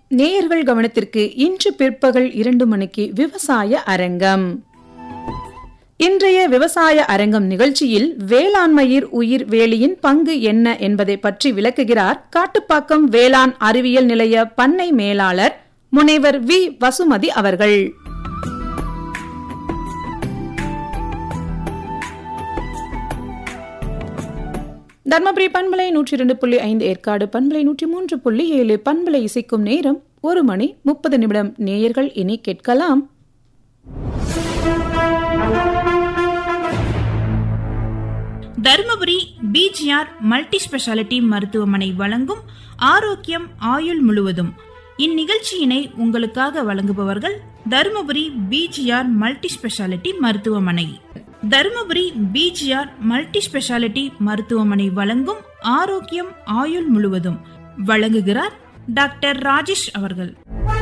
நேயர்கள் கவனத்திற்கு இன்று பிற்பகல் இரண்டு மணிக்கு விவசாய அரங்கம் இன்றைய விவசாய அரங்கம் நிகழ்ச்சியில் வேளாண்மையில் உயிர் வேலியின் பங்கு என்ன என்பதை பற்றி விளக்குகிறார் காட்டுப்பாக்கம் வேளாண் அறிவியல் நிலைய பண்ணை மேலாளர் முனைவர் வி வசுமதி அவர்கள் தர்மபுரி பண்பலை நூற்றி இரண்டு புள்ளி ஐந்து ஏற்காடு பண்பலை நூற்றி மூன்று புள்ளி ஏழு பண்பலை இசைக்கும் நேரம் ஒரு மணி முப்பது நிமிடம் நேயர்கள் இனி கேட்கலாம் தருமபுரி பிஜிஆர் மல்டி ஸ்பெஷாலிட்டி மருத்துவமனை வழங்கும் ஆரோக்கியம் ஆயுள் முழுவதும் இந்நிகழ்ச்சியினை உங்களுக்காக வழங்குபவர்கள் தருமபுரி பிஜிஆர் மல்டி ஸ்பெஷாலிட்டி மருத்துவமனை தருமபுரி பிஜிஆர் மல்டி ஸ்பெஷாலிட்டி மருத்துவமனை வழங்கும் ஆரோக்கியம் ஆயுள் முழுவதும் வழங்குகிறார் டாக்டர் ராஜேஷ் அவர்கள்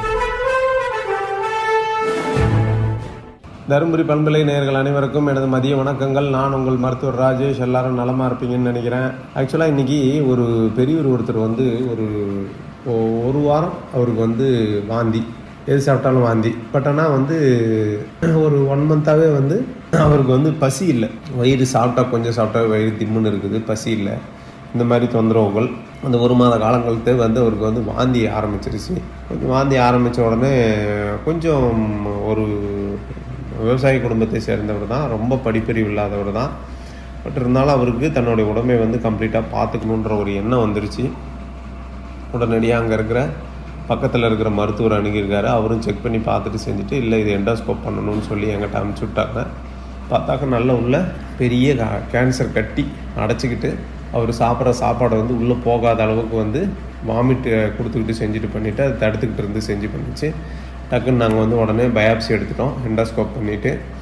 தருமபுரி பண்பலை நேயர்கள் அனைவருக்கும் எனது மதிய வணக்கங்கள் நான் உங்கள் மருத்துவர் ராஜேஷ் எல்லாரும் நலமாக இருப்பீங்கன்னு நினைக்கிறேன் ஆக்சுவலாக இன்றைக்கி ஒரு பெரியவர் ஒருத்தர் வந்து ஒரு ஒ- ஒரு வாரம் அவருக்கு வந்து வாந்தி எது சாப்பிட்டாலும் வாந்தி பட் ஆனால் வந்து ஒரு ஒன் மந்த்தாகவே வந்து அவருக்கு வந்து பசி இல்லை வயிறு சாப்பிட்டா கொஞ்சம் சாப்பிட்டா வயிறு திம்முன்னு இருக்குது பசி இல்லை இந்த மாதிரி தொந்தரவுகள் அந்த ஒரு மாத காலங்களுக்கு வந்து அவருக்கு வந்து வாந்தி ஆரம்பிச்சிருச்சு கொஞ்சம் வாந்தி ஆரம்பித்த உடனே கொஞ்சம் ஒரு விவசாய குடும்பத்தை சேர்ந்தவர் தான் ரொம்ப படிப்பறிவு இல்லாதவர் தான் பட் இருந்தாலும் அவருக்கு தன்னுடைய உடம்பை வந்து கம்ப்ளீட்டாக பார்த்துக்கணுன்ற ஒரு எண்ணம் வந்துருச்சு உடனடியாக அங்கே இருக்கிற பக்கத்தில் இருக்கிற மருத்துவர் அணுகியிருக்காரு அவரும் செக் பண்ணி பார்த்துட்டு செஞ்சுட்டு இல்லை இது எண்டோஸ்கோப் பண்ணணும்னு சொல்லி என்கிட்ட அனுப்பிச்சி விட்டாங்க பார்த்தாக்க நல்ல உள்ள பெரிய கா- கேன்சர் கட்டி அடைச்சிக்கிட்டு அவர் சாப்பிட்ற சாப்பாடை வந்து உள்ளே போகாத அளவுக்கு வந்து வாமிட் கொடுத்துக்கிட்டு செஞ்சுட்டு பண்ணிவிட்டு அதை தடுத்துக்கிட்டு இருந்து செஞ்சு பண்ணிச்சு டக்குன்னு நாங்கள் வந்து உடனே பயாப்சி எடுத்துட்டோம் எண்டோஸ்கோப் பண்ணிவிட்டு